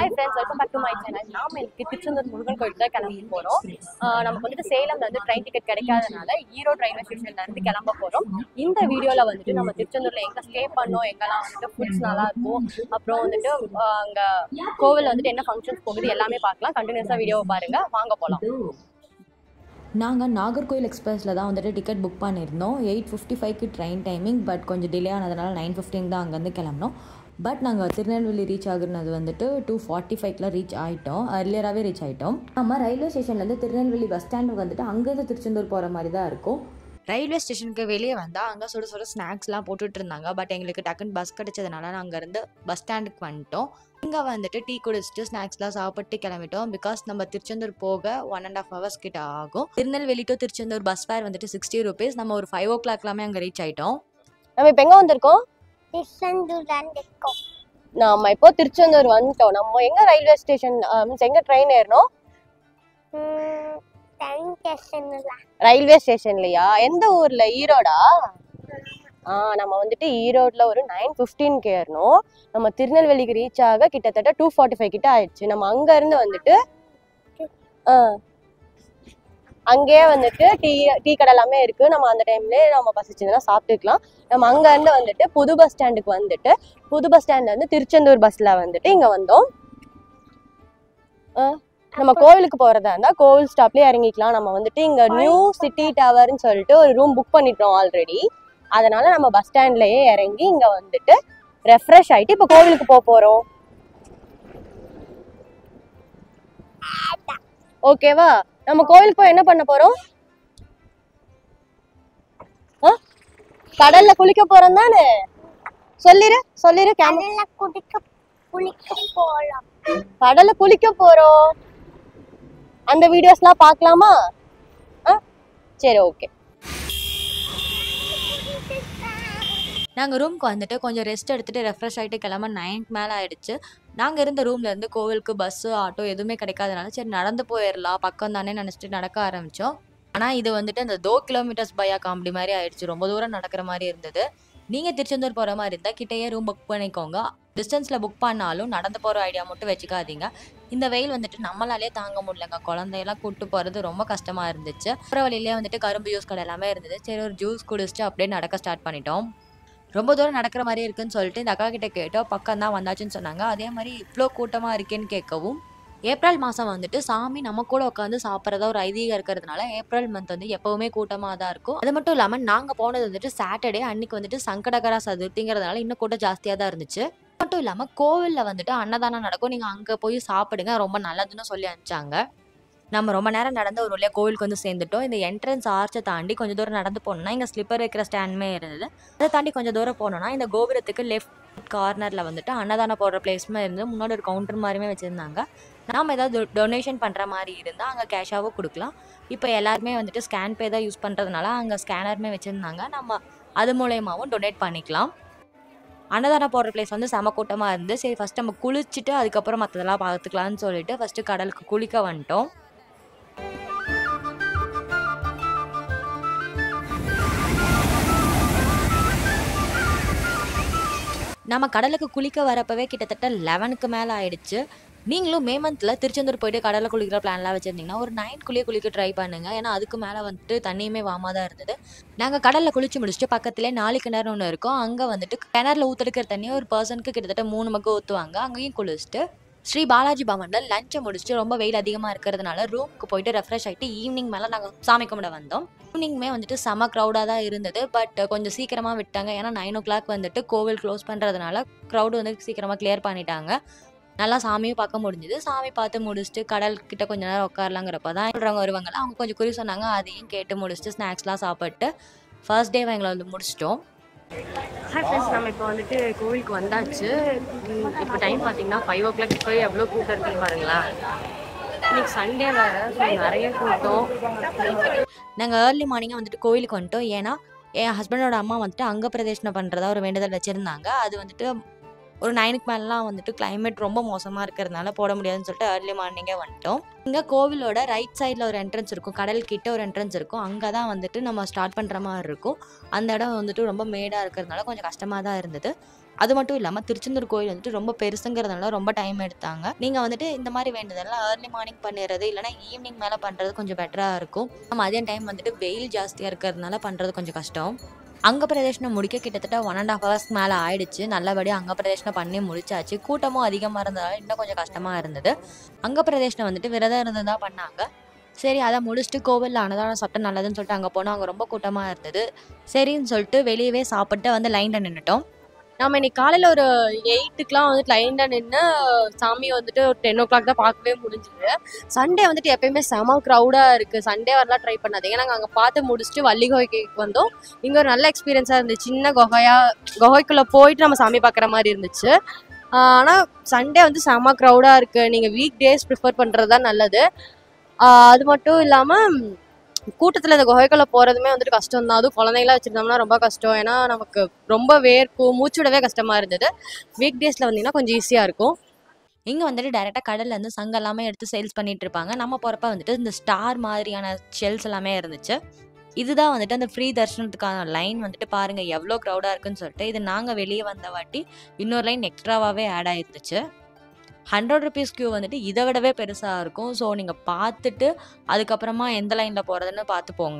Hi friends welcome back to my channel நாம இன்னைக்கு திருச்செந்தூர் முருகன் கோயில் தான் கிளம்பி போறோம் ஆஹ் நமக்கு வந்துட்டு சேலம்ல வந்து ட்ரெயின் டிக்கெட் கிடைக்காதனால ஈரோடு ரயில்வே ஸ்டேஷன்ல இருந்து கிளம்ப போறோம் இந்த வீடியோல வந்துட்டு நம்ம திருச்செந்தூர்ல எங்க ஸ்டே பண்ணோம் எங்கெல்லாம் வந்துட்டு ஃபுட்ஸ் நல்லா இருக்கும் அப்புறம் வந்துட்டு ஆஹ் அங்க கோவில் வந்துட்டு என்ன ஃபங்க்ஷன்ஸ் போகுது எல்லாமே பார்க்கலாம் கண்டினியூஸா வீடியோவை பாருங்க வாங்க போலாம் நாங்கள் நாகர்கோயில் எக்ஸ்பிரஸில் தான் வந்துட்டு டிக்கெட் புக் பண்ணியிருந்தோம் எயிட் ஃபிஃப்டி ஃபைவ்க்கு ட்ரெயின் டைமிங் பட் கொஞ்சம் டிலே ஆனதுனால நைன் ஃபிஃப்டின் தான் அங்கேருந்து கிளம்பினோம் பட் நாங்கள் திருநெல்வேலி ரீச் ஆகுனது வந்துட்டு டூ ஃபார்ட்டி ஃபைவ்ல ரீச் ஆகிட்டோம் அர்லியராகவே ரீச் ஆகிட்டோம் நம்ம ரயில்வே ஸ்டேஷன்லேருந்து திருநெல்வேலி பஸ் ஸ்டாண்டுக்கு வந்துட்டு அங்கேருந்து திருச்செந்தூர் போகிற மாதிரி தான் இருக்கும் ரயில்வே ஸ்டேஷனுக்கு வெளியே வந்தால் அங்கே சுட சுட ஸ்நாக்ஸ்லாம் போட்டுட்டு இருந்தாங்க பட் எங்களுக்கு டக்குன்னு பஸ் கிடைச்சதுனால நாங்கள் அங்கேருந்து பஸ் ஸ்டாண்டுக்கு வந்துட்டோம் இங்கே வந்துட்டு டீ குடிச்சிட்டு ஸ்நாக்ஸ்லாம் சாப்பிட்டு கிளம்பிட்டோம் பிகாஸ் நம்ம திருச்செந்தூர் போக ஒன் அண்ட் ஆஃப் ஹவர்ஸ் கிட்ட ஆகும் Tirunelveli to Tiruchendur bus fare வந்துட்டு சிக்ஸ்டி ருபீஸ் நம்ம ஒரு ஃபைவ் ஓ கிளாக்லாமே அங்கே ரீச் ஆகிட்டோம் நம்ம இப்போ எங்க வந்திருக்கோம் திருச்செந்தூர்தான் இருக்கோம் நாம இப்போ திருச்செந்தூர் வந்துட்டோம் நம்ம எங்க ரயில்வே ஸ்டேஷன் மீன்ஸ் எங்க ட்ரெயின் ஏறணும் ட்ரெயின் ஸ்டேஷன்ல ரயில்வே ஸ்டேஷன்லயா எந்த ஊர்ல ஈரோடா ஆ நம்ம வந்துட்டு ஈரோட்ல ஒரு நைன் ஃபிஃப்டீன்க்கு ஏறணும் நம்ம திருநெல்வேலிக்கு ரீச் ஆக கிட்டத்தட்ட டூ ஃபார்ட்டி ஃபைவ் கிட்ட ஆயிடுச்சு நம்ம அங்க இருந்து வந்துட்டு ஆ, அங்கேயே வந்துட்டு டீ டீ கடை எல்லாமே இருக்கு நம்ம அந்த டைம்ல நம்ம பசிச்சதுன்னா சாப்பிட்டுக்கலாம் நம்ம அங்க இருந்து வந்துட்டு புது பஸ் ஸ்டாண்டுக்கு வந்துட்டு புது பஸ் ஸ்டாண்ட்ல இருந்து திருச்செந்தூர் பஸ்ல வந்துட்டு இங்க வந்தோம் ஆ, நம்ம கோவிலுக்கு போறதா இருந்தா கோவில் ஸ்டாப்லயே இறங்கிக்கலாம் நம்ம வந்துட்டு இங்க நியூ சிட்டி டவர்னு சொல்லிட்டு ஒரு ரூம் புக் பண்ணிட்டோம் ஆல்ரெடி அதனால நம்ம பஸ் ஸ்டாண்ட்லயே இறங்கி இங்க வந்துட்டு ரெஃப்ரெஷ் ஆயிட்டு இப்ப கோவிலுக்கு போக போறோம் ஓகேவா நம்ம கோவிலுக்கு போய் என்ன பண்ண போறோம் ஆ? கடல்ல குளிக்க போறோம் தானே சொல்லிரு சொல்லிரு கேமரா கடல்ல குடிக்க குளிக்க போலாம் கடல்ல குளிக்க போறோம் அந்த வீடியோஸ்லாம் பார்க்கலாமா ஆ சரி ஓகே நாங்கள் ரூம்க்கு வந்துட்டு கொஞ்சம் ரெஸ்ட் எடுத்துட்டு ரெஃப்ரெஷ் ஆகிட்டு கிளம்ப நைன்க்கு மேலே ஆயிடுச்சு நாங்கள் இருந்த ரூம்ல இருந்து கோவிலுக்கு பஸ்ஸு ஆட்டோ எதுவுமே கிடைக்காதனால சரி நடந்து போயிடலாம் பக்கம் தானே நினச்சிட்டு நடக்க ஆரம்பித்தோம் ஆனால் இது வந்துட்டு அந்த தோ கிலோமீட்டர்ஸ் பையா காமெடி மாதிரி ஆயிடுச்சு ரொம்ப தூரம் நடக்கிற மாதிரி இருந்தது நீங்கள் திருச்செந்தூர் போகிற மாதிரி இருந்தால் கிட்டேயே ரூம் புக் பண்ணிக்கோங்க டிஸ்டன்ஸில் புக் பண்ணாலும் நடந்து போகிற ஐடியா மட்டும் வச்சுக்காதீங்க இந்த வெயில் வந்துட்டு நம்மளாலே தாங்க முடியலங்க குழந்தையெல்லாம் கூட்டு போகிறது ரொம்ப கஷ்டமாக இருந்துச்சு அப்புறம் வழியிலே வந்துட்டு கரும்பு ஜூஸ் கடை எல்லாமே இருந்தது சரி ஒரு ஜூஸ் குடிச்சிட்டு அப்படியே நடக்க ஸ்டார்ட் பண்ணிட்டோம் ரொம்ப தூரம் நடக்கிற மாதிரி இருக்குன்னு சொல்லிட்டு இந்த அக்கா கிட்ட கேட்டோம் பக்கம் தான் வந்தாச்சுன்னு சொன்னாங்க அதே மாதிரி இவ்வளோ கூட்டமாக இருக்கேன்னு கேட்கவும் ஏப்ரல் மாதம் வந்துட்டு சாமி நம்ம கூட உட்காந்து சாப்பிட்றதா ஒரு ஐதீகம் இருக்கிறதுனால ஏப்ரல் மந்த் வந்து எப்போவுமே கூட்டமாக தான் இருக்கும் அது மட்டும் இல்லாமல் நாங்கள் போனது வந்துட்டு சாட்டர்டே அன்னைக்கு வந்துட்டு சங்கடகரா சதுர்த்திங்கிறதுனால இன்னும் கூட்டம் ஜாஸ்தியாக தான் இருந்துச்சு அது மட்டும் இல்லாமல் கோவிலில் வந்துட்டு அன்னதானம் நடக்கும் நீங்கள் அங்கே போய் சாப்பிடுங்க ரொம்ப நல்லதுன்னு சொல்லி அனுப்பிச்சாங்க நம்ம ரொம்ப நேரம் நடந்து ஒரு வழியாக கோவிலுக்கு வந்து சேர்ந்துட்டோம் இந்த என்ட்ரன்ஸ் ஆர்ச்சை தாண்டி கொஞ்சம் தூரம் நடந்து போனோம்னா இங்கே ஸ்லிப்பர் வைக்கிற ஸ்டாண்டுமே இருந்தது அதை தாண்டி கொஞ்சம் தூரம் போனோம்னா இந்த கோபுரத்துக்கு லெஃப்ட் கார்னரில் வந்துட்டு அன்னதானம் போடுற பிளேஸுமே இருந்து முன்னாடி ஒரு கவுண்டர் மாதிரியுமே வச்சுருந்தாங்க நாம் ஏதாவது டொனேஷன் பண்ணுற மாதிரி இருந்தால் அங்கே கேஷாகவும் கொடுக்கலாம் இப்போ எல்லாருமே வந்துட்டு ஸ்கேன் பே தான் யூஸ் பண்ணுறதுனால அங்கே ஸ்கேனருமே வச்சுருந்தாங்க நம்ம அது மூலயமாவும் டொனேட் பண்ணிக்கலாம் அன்னதானம் போடுற பிளேஸ் வந்து செம கூட்டமாக இருந்து சரி ஃபஸ்ட் நம்ம குளிச்சுட்டு அதுக்கப்புறம் மற்றதெல்லாம் பார்த்துக்கலாம்னு சொல்லிட்டு ஃபஸ்ட்டு கடலுக்கு குளிக்க வந்துட்டோம் நம்ம கடலுக்கு குளிக்க வரப்பவே கிட்டத்தட்ட லெவனுக்கு மேலே ஆயிடுச்சு நீங்களும் மே மந்தில் திருச்செந்தூர் போயிட்டு கடலில் குளிக்கிற பிளான்லாம் வச்சுருந்தீங்கன்னா ஒரு நைன்குள்ளேயே குளிக்க ட்ரை பண்ணுங்க ஏன்னா அதுக்கு மேலே வந்துட்டு தண்ணியுமே வாமா தான் இருந்தது நாங்கள் கடலில் குளிச்சு முடிச்சுட்டு பக்கத்துலேயே நாலு கிணறு ஒன்று இருக்கும் அங்கே வந்துட்டு கிணறுல ஊற்றுக்கிற தண்ணி ஒரு பர்சனுக்கு கிட்டத்தட்ட மூணு மக்கு ஊற்றுவாங்க அங்கேயும் குளிச்சுட்டு ஸ்ரீ பாலாஜி பவனில் லஞ்சை முடிச்சுட்டு ரொம்ப வெயில் அதிகமாக இருக்கிறதுனால ரூமுக்கு போயிட்டு ரெஃப்ரெஷ் ஆகிட்டு ஈவினிங் மேலே நாங்கள் சாமி கும்பிட வந்தோம் ஈவினிங்குமே வந்துட்டு செம க்ரௌடாக தான் இருந்தது பட் கொஞ்சம் சீக்கிரமாக விட்டாங்க ஏன்னா நைன் ஓ கிளாக் வந்துட்டு கோவில் க்ளோஸ் பண்ணுறதுனால க்ரௌடு வந்து சீக்கிரமாக கிளியர் பண்ணிட்டாங்க நல்லா சாமியும் பார்க்க முடிஞ்சுது சாமி பார்த்து முடிச்சுட்டு கடல் கிட்ட கொஞ்ச நேரம் உட்காரலாங்கிறப்ப தான் சொல்கிறவங்க வருவாங்கல்ல அவங்க கொஞ்சம் குறி சொன்னாங்க அதையும் கேட்டு முடிச்சுட்டு ஸ்நாக்ஸ்லாம் சாப்பிட்டு ஃபர்ஸ்ட் டே எங்களை வந்து முடிச்சிட்டோம் ஹாய் ஃப்ரெண்ட்ஸ் நம்ம இப்போ வந்துட்டு கோவிலுக்கு வந்தாச்சு உம், இப்போ டைம் பார்த்தீங்கன்னா ஃபைவ் ஓ கிளாக் இப்போ எவ்வளோ கூட்டம் இருக்குன்னு பாருங்களேன் இன்னைக்கு சண்டே வேறு ஸோ நிறைய கூட்டம் நாங்கள் ஏர்லி மார்னிங்காக வந்துட்டு கோயிலுக்கு வந்துட்டோம் ஏன்னா என் ஹஸ்பண்டோட அம்மா வந்துட்டு அங்க பிரதேசனம் பண்ணுறதா ஒரு வேண்டுதல் வச்சுருந்தாங்க அது வந்துட்டு ஒரு நைனுக்கு மேலாம் வந்துட்டு climate ரொம்ப மோசமாக இருக்கிறதுனால போட முடியாதுன்னு சொல்லிட்டு ஏர்லி மார்னிங்கே வந்துட்டோம் இங்கே கோவிலோட ரைட் சைடில் ஒரு என்ட்ரன்ஸ் இருக்கும் கடல் கிட்ட ஒரு என்ட்ரன்ஸ் இருக்கும் அங்கே தான் வந்துட்டு நம்ம ஸ்டார்ட் பண்ணுற மாதிரி இருக்கும் அந்த இடம் வந்துட்டு ரொம்ப மேடாக இருக்கிறதுனால கொஞ்சம் கஷ்டமாக தான் இருந்தது அது மட்டும் இல்லாமல் திருச்செந்தூர் கோயில் வந்துட்டு ரொம்ப பெருசுங்கிறதுனால ரொம்ப டைம் எடுத்தாங்க நீங்கள் வந்துட்டு இந்த மாதிரி வேண்டியதெல்லாம் ஏர்லி மார்னிங் பண்ணிடுறது இல்லைனா ஈவினிங் மேலே பண்ணுறது கொஞ்சம் பெட்டராக இருக்கும் மதியம் டைம் வந்துட்டு வெயில் ஜாஸ்தியாக இருக்கிறதுனால பண்ணுறது கொஞ்சம் கஷ்டம் அங்க பிரதேசனம் முடிக்க கிட்டத்தட்ட ஒன் அண்ட் ஹாஃப் ஹவர்ஸ்க்கு மேலே ஆயிடுச்சு நல்லபடியாக அங்க பிரதேசனம் பண்ணி முடிச்சாச்சு கூட்டமும் அதிகமாக இருந்ததால இன்னும் கொஞ்சம் கஷ்டமாக இருந்தது அங்க பிரதேசனம் வந்துட்டு விரதம் இருந்து தான் பண்ணாங்க சரி அதை முடிச்சுட்டு கோவிலில் அன்னதானம் சாப்பிட்டு நல்லதுன்னு சொல்லிட்டு அங்கே போனோம் அங்கே ரொம்ப கூட்டமாக இருந்தது சரின்னு சொல்லிட்டு வெளியவே சாப்பிட்டு வந்து லைனில் நின்றுட்டோம் நம்ம இன்னைக்கு காலையில ஒரு எயிட்டுக்குலாம் வந்துட்டு லைன்ல நின்று சாமி வந்துட்டு ஒரு டென் ஓ கிளாக் தான் பார்க்கவே முடிஞ்சுது சண்டே வந்துட்டு எப்பயுமே செம க்ரௌடா இருக்கு சண்டே வரலாம் ட்ரை பண்ணாதீங்க நாங்கள் அங்கே பார்த்து முடிச்சுட்டு வள்ளி குகைக்கு வந்தோம் இங்கே ஒரு நல்ல எக்ஸ்பீரியன்ஸாக இருந்துச்சு சின்ன குகையா குகைக்குள்ள போயிட்டு நம்ம சாமி பார்க்குற மாதிரி இருந்துச்சு ஆனால் சண்டே வந்து செம க்ரௌடா இருக்கு நீங்கள் வீக் டேஸ் ப்ரிஃபர் பண்ணுறது தான் நல்லது ஆஹ் அது மட்டும் இல்லாமல் கூட்டத்தில் இந்த குகைக்குள்ள போகிறதுமே வந்துட்டு கஷ்டம் தான் அதுவும் குழந்தைங்களாம் வச்சுருந்தோம்னா ரொம்ப கஷ்டம் ஏன்னா நமக்கு ரொம்ப வேர்க்கும் மூச்சு விடவே கஷ்டமாக இருந்தது வீக் டேஸில் வந்தீங்கன்னா கொஞ்சம் ஈஸியாக இருக்கும் இங்கே வந்துட்டு டேரெக்டாக கடல்லேருந்து சங்கம் எல்லாமே எடுத்து சேல்ஸ் பண்ணிட்டு இருப்பாங்க நம்ம போகிறப்ப வந்துட்டு இந்த ஸ்டார் மாதிரியான ஷெல்ஸ் எல்லாமே இருந்துச்சு இதுதான் வந்துட்டு அந்த ஃப்ரீ தர்ஷனத்துக்கான லைன் வந்துட்டு பாருங்க எவ்வளோ க்ரௌடாக இருக்குன்னு சொல்லிட்டு இது நாங்கள் வெளியே வந்த வாட்டி இன்னொரு லைன் எக்ஸ்ட்ராவாகவே ஆட் ஆயிருந்துச்சு ஹண்ட்ரட் ருபீஸ் கியூ வந்துட்டு இதை விடவே பெருசாக இருக்கும் ஸோ நீங்கள் பார்த்துட்டு அதுக்கப்புறமா எந்த லைனில் போகிறதுன்னு பார்த்து போங்க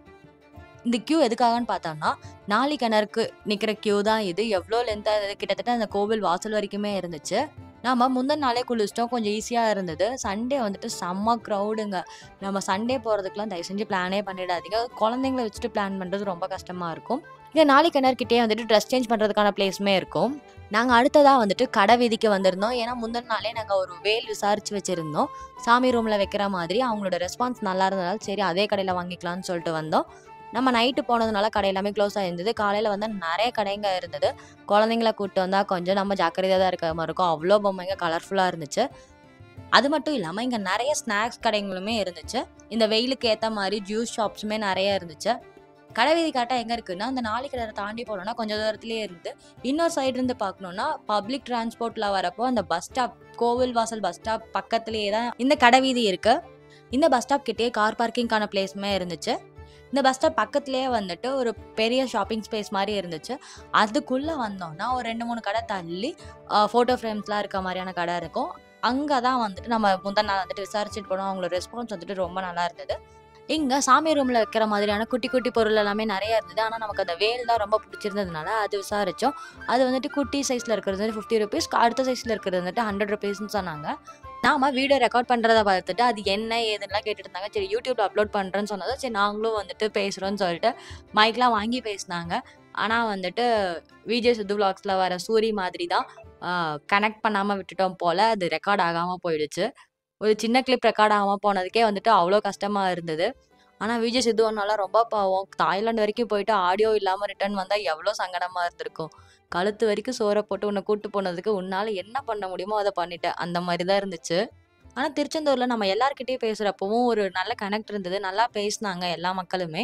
இந்த கியூ எதுக்காகன்னு பார்த்தோம்னா நாளை கிணறுக்கு நிற்கிற கியூ தான் இது எவ்வளோ லென்த்தாக கிட்டத்தட்ட அந்த கோவில் வாசல் வரைக்குமே இருந்துச்சு நாம முந்தின நாளே குளிச்சிட்டோம் கொஞ்சம் ஈஸியாக இருந்தது சண்டே வந்துட்டு செம்ம க்ரௌடுங்க நம்ம சண்டே போகிறதுக்குலாம் தயவு செஞ்சு பிளானே பண்ணிடாதீங்க குழந்தைங்கள வச்சுட்டு பிளான் பண்ணுறது ரொம்ப கஷ்டமாக இருக்கும் இங்கே நாளை கிணறுக்கிட்டே வந்துட்டு ட்ரெஸ் சேஞ்ச் பண்ணுறதுக்கான பிளேஸுமே இருக்கும் நாங்கள் அடுத்ததாக வந்துட்டு கடை வீதிக்கு வந்திருந்தோம் ஏன்னா முந்தின நாளே நாங்கள் ஒரு வேல் விசாரித்து வச்சுருந்தோம் சாமி ரூமில் வைக்கிற மாதிரி அவங்களோட ரெஸ்பான்ஸ் நல்லா இருந்ததால் சரி அதே கடையில் வாங்கிக்கலாம்னு சொல்லிட்டு வந்தோம் நம்ம நைட்டு போனதுனால கடை எல்லாமே க்ளோஸ் ஆயிருந்தது காலையில் வந்து நிறைய கடைங்க இருந்தது குழந்தைங்கள கூப்பிட்டு வந்தால் கொஞ்சம் நம்ம ஜாக்கிரதையாக தான் இருக்கிற மாதிரி இருக்கும் அவ்வளோ பொம்மைங்க கலர்ஃபுல்லாக இருந்துச்சு அது மட்டும் இல்லாமல் இங்கே நிறைய ஸ்நாக்ஸ் கடைங்களுமே இருந்துச்சு இந்த வெயிலுக்கு ஏற்ற மாதிரி ஜூஸ் ஷாப்ஸுமே நிறைய இருந்துச்சு கடைவீதி காட்டா எங்கே இருக்குன்னா அந்த நாலு கிணறு தாண்டி போனோம்னா கொஞ்சம் தூரத்துலேயே இருந்து இன்னொரு சைடு இருந்து பார்க்கணுன்னா பப்ளிக் டிரான்ஸ்போர்ட்டில் வரப்போ அந்த பஸ் ஸ்டாப் கோவில் வாசல் பஸ் ஸ்டாப் பக்கத்துலேயே தான் இந்த கடைவீதி இருக்கு இந்த பஸ் ஸ்டாப் கிட்டேயே கார் பார்க்கிங்கான பிளேஸுமே இருந்துச்சு இந்த பஸ் ஸ்டாப் பக்கத்துலேயே வந்துட்டு ஒரு பெரிய ஷாப்பிங் ஸ்பேஸ் மாதிரி இருந்துச்சு அதுக்குள்ளே வந்தோம்னா ஒரு ரெண்டு மூணு கடை தள்ளி ஃபோட்டோ ஃப்ரேம்ஸ்லாம் இருக்க மாதிரியான கடை இருக்கும் அங்கே தான் வந்துட்டு நம்ம முந்தின நாள் வந்துட்டு விசாரிச்சுட்டு போனோம் அவங்களோட ரெஸ்பான்ஸ் வந்துட்டு ரொம்ப நல்லா இருந்தது இங்கே சாமி ரூமில் வைக்கிற மாதிரியான குட்டி குட்டி பொருள் எல்லாமே நிறைய இருந்தது ஆனால் நமக்கு அந்த வேல் தான் ரொம்ப பிடிச்சிருந்ததுனால அது விசாரித்தோம் அது வந்துட்டு குட்டி சைஸில் இருக்கிறது வந்து ஃபிஃப்டி ருபீஸ் அடுத்த சைஸில் இருக்கிறது வந்துட்டு ஹண்ட்ரட் ருபீஸ்னு சொன்னாங்க நாம வீடியோ ரெக்கார்ட் பண்ணுறத பார்த்துட்டு அது என்ன ஏதுன்னுலாம் கேட்டுட்டு இருந்தாங்க சரி யூடியூப்ல அப்லோட் பண்ணுறேன்னு சொன்னதும் சரி நாங்களும் வந்துட்டு பேசுகிறோன்னு சொல்லிட்டு மைக்லாம் வாங்கி பேசினாங்க ஆனால் வந்துட்டு விஜய் சித்து vlogsல வர சூரி மாதிரி தான் கனெக்ட் பண்ணாமல் விட்டுட்டோம் போல் அது ரெக்கார்ட் ஆகாமல் போயிடுச்சு ஒரு சின்ன கிளிப் ரெக்கார்ட் ஆகாமல் போனதுக்கே வந்துட்டு அவ்வளோ கஷ்டமாக இருந்தது ஆனால் விஜய் சித்துவனால ரொம்ப பாவம் தாய்லாந்து வரைக்கும் போயிட்டு ஆடியோ இல்லாமல் ரிட்டர்ன் வந்தால் எவ்வளோ சங்கடமாக இருந்திருக்கும் கழுத்து வரைக்கும் சோறை போட்டு உன்னை கூட்டு போனதுக்கு உன்னால் என்ன பண்ண முடியுமோ அதை பண்ணிட்டேன் அந்த மாதிரி தான் இருந்துச்சு ஆனால் திருச்செந்தூரில் நம்ம எல்லார்கிட்டயும் பேசுகிறப்பவும் ஒரு நல்ல கனெக்ட் இருந்தது நல்லா பேசினாங்க எல்லா மக்களுமே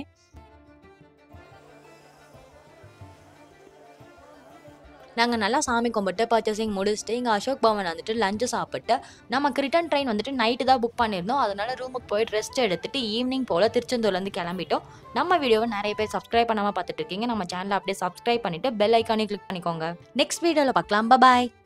நாங்கள் நல்லா சாமி கும்பிட்டு பர்ச்சேசிங் முடிச்சுட்டு இங்கே அசோக் பவன் வந்துட்டு லஞ்சு சாப்பிட்டு நமக்கு ரிட்டர்ன் ட்ரெயின் வந்துட்டு நைட்டு தான் புக் பண்ணியிருந்தோம் அதனால ரூமுக்கு போயிட்டு ரெஸ்ட் எடுத்துட்டு ஈவினிங் போல் திருச்செந்தூர்லேருந்து கிளம்பிட்டோம் நம்ம வீடியோவை நிறைய பேர் சப்ஸ்கிரைப் பண்ணாமல் பார்த்துட்டு இருக்கீங்க நம்ம சேனலை அப்படியே சப்ஸ்கிரைப் பண்ணிட்டு பெல் ஐக்கானே கிளிக் பண்ணிக்கோங்க நெக்ஸ்ட் வீடியோவில் பார்க்கலாம் பாய்